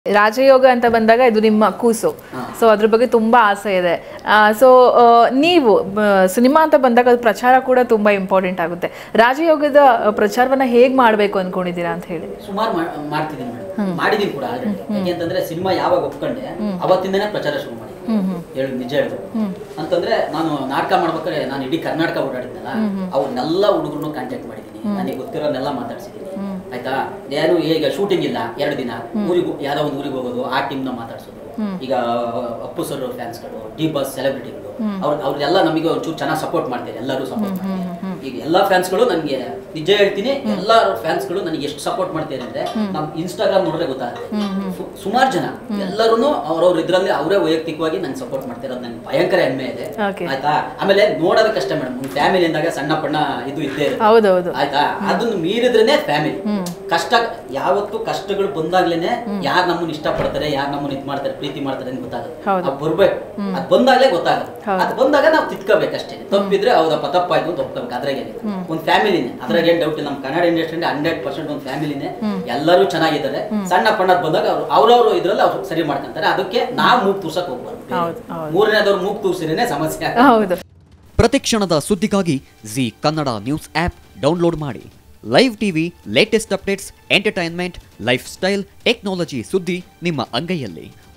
ರಾಜಯೋಗ ಅಂತ ಬಂದಾಗ ಇದು ನಿಮ್ಮ ಕೂಸು ಸೊ ಅದ್ರ ಬಗ್ಗೆ ತುಂಬಾ ಆಸೆ ಇದೆ ಸೊ ನೀವು ಬ- ಸಿನಿಮಾ ಅಂತ ಬಂದಾಗ ಅದು ಪ್ರಚಾರ ಕೂಡ ತುಂಬಾ ಇಂಪಾರ್ಟೆಂಟ್ ಆಗುತ್ತೆ ರಾಜಯೋಗದ ಪ್ರಚಾರವನ್ನ ಹೇಗ್ ಮಾಡ್ಬೇಕು ಅನ್ಕೊಂಡಿದ್ದೀರಾ ಅಂತ ಹೇಳಿ ಸುಮಾರು ಮಾಡ್ತಿದ್ದೀನಿ ಮೇಡಮ್ ಮಾಡಿದೀನಿ ಕೂಡ ಆಲ್ರೆಡಿ ಯಾಕೆಂತಂದ್ರೆ ಸಿನಿಮಾ ಯಾವಾಗ ಒಪ್ಕೊಂಡೆ ಅವತ್ತಿಂದನೇ ಪ್ರಚಾರ ಶುರು ಮಾಡಿದ್ದೀನಿ ಹೇಳು ನಿಜ ಹೇಳು ಅಂತಂದ್ರೆ ನಾನು ನಾಟಕ ಮಾಡ್ಬೇಕಾದ್ರೆ ನಾನು ಇಡೀ ಕರ್ನಾಟಕ ಓಡಾಡಿದ್ನಲ್ಲ ಅವ್ರನ್ನೆಲ್ಲ ಹುಡುಗರನ್ನು ಕಾಂಟ್ಯಾಕ್ಟ್ ಮಾಡಿದ್ದೀನಿ ನನಗೆ ಗೊತ್ತಿರೋನೆಲ್ಲ ಮಾತಾಡ್ಸಿದ್ದೀನಿ ಆಯ್ತಾ ಏನು ಈಗ ಶೂಟಿಂಗ್ ಇಲ್ಲ ಎರಡು ದಿನ ಊರಿಗೆ ಯಾವ್ದೋ ಒಂದು ಊರಿಗೆ ಹೋಗೋದು ಆ ಟೀಮ್ನ ಮಾತಾಡ್ಸೋದು ಈಗ ಅಪ್ಪು ಸರ್ ಫ್ಯಾನ್ಸ್ಗಳು ಡಿ ಬಾಸ್ ಸೆಲೆಬ್ರಿಟಿಗಳು ಅವ್ರ ಅವ್ರೆಲ್ಲ ನಮಗೆ ಒಂಚೂರು ಚೆನ್ನಾಗಿ ಸಪೋರ್ಟ್ ಮಾಡ್ತಾರೆ ಎಲ್ಲರೂ ಸಪೋರ್ಟ್ ಮಾಡ್ತಾರೆ ಈಗ ಎಲ್ಲಾ ಫ್ಯಾನ್ಸ್ಗಳು ನನಗೆ ನಿಜ ಹೇಳ್ತೀನಿ ಎಲ್ಲಾ ಫ್ಯಾನ್ಸ್ಗಳು ನನಗೆ ಎಷ್ಟು ಸಪೋರ್ಟ್ ಮಾಡ್ತಾರೆ ಅಂದ್ರೆ ನಮ್ ಇನ್ಸ್ಟಾಗ್ರಾಮ್ ನೋಡಿದ್ರೆ ಗೊತ್ತಾಗುತ್ತೆ ಸುಮಾರು ಜನ ಎಲ್ಲರೂ ಅವ್ರವ್ರ ಇದ್ರಲ್ಲಿ ಅವರೇ ವೈಯಕ್ತಿಕವಾಗಿ ನಂಗೆ ಸಪೋರ್ಟ್ ಮಾಡ್ತಿರೋದು ನಂಗೆ ಭಯಂಕರ ಹೆಮ್ಮೆ ಇದೆ Okay. ಆಯ್ತಾ ಆಮೇಲೆ ನೋಡೋದಕ್ಕಷ್ಟೇ ಮೇಡಮ್ ಒಂದು ಫ್ಯಾಮಿಲಿ ಅಂದಾಗ ಸಣ್ಣ ಪಣ್ಣ ಇದು ಇದ್ದೇ ಇರುತ್ತೆ ಹೌದೌದು ಆಯ್ತಾ ಅದನ್ನ ಮೀರಿದ್ರೇನೆ ಫ್ಯಾಮಿಲಿ ಕಷ್ಟ ಯಾವತ್ತು ಕಷ್ಟಗಳು ಬಂದಾಗ್ಲೇನೆ ಯಾರು ನಮ್ಮನ್ನ ಇಷ್ಟಪಡ್ತಾರೆ ಯಾರು ನಮ್ಮನ್ನ ಇದ್ ಮಾಡ್ತಾರೆ ಪ್ರೀತಿ ಮಾಡ್ತಾರೆ ಅಂತ ಗೊತ್ತಾಗುತ್ತೆ ಹೌದು. ಅದ್ ಬರ್ಬೇಕು ಅದ್ ಬಂದಾಗ್ಲೇ ಗೊತ್ತಾಗುತ್ತೆ ಅದ್ ಬಂದಾಗ ನಾವು ತಿತ್ಕೋಬೇಕಷ್ಟೇ ತಪ್ಪಿದ್ರೆ ಹೌದಪ್ಪ ತಪ್ಪಾಯ್ತು ಅಂತ ಒಪ್ಕೋಬೇಕು ಅದ್ರಾಗೆ ಒಂದ್ ಫ್ಯಾಮಿಲಿನೇ ಅದ್ರಾಗ ಏನ್ ಡೌಟ್ ಇಲ್ಲ ನಮ್ಮ ಕನ್ನಡ ಇಂಡಸ್ಟ್ರಿ ಹಂಡ್ರೆಡ್ ಪರ್ಸೆಂಟ್ ಒಂದು ಫ್ಯಾಮಿಲಿನೇ ಎಲ್ಲರೂ ಚೆನ್ನಾಗಿದ್ದಾರೆ ಸಣ್ಣ ಪಣ್ಣದ್ ಬಂದಾಗ ಅವ್ರು ಅವ್ರವ್ರು ಇದ್ರಲ್ಲಿ ಅವ್ರು ಸರಿ ಮಾಡ್ಕೊಂತಾರೆ ಅದಕ್ಕೆ ನಾವು ಮೂಗ್ ತೂರ್ಸಕ್ ಹೋಗ್ಬಾರ್ದು ಹೌದು, ಹೌದು. ಮೂರನೇದವ್ರು ಮೂಗ್ ತೂರ್ಸಿರೇನೆ ಸಮಸ್ಯೆ ಆಗುತ್ತೆ. ಹೌದು ಪ್ರತಿಕ್ಷಣದ ಸುದ್ದಿಗಾಗಿ Zee Kannada news app download ಮಾಡಿ live TV latest updates entertainment lifestyle technology ಸುದ್ದಿ ನಿಮ್ಮ ಅಂಗೈಯಲ್ಲಿ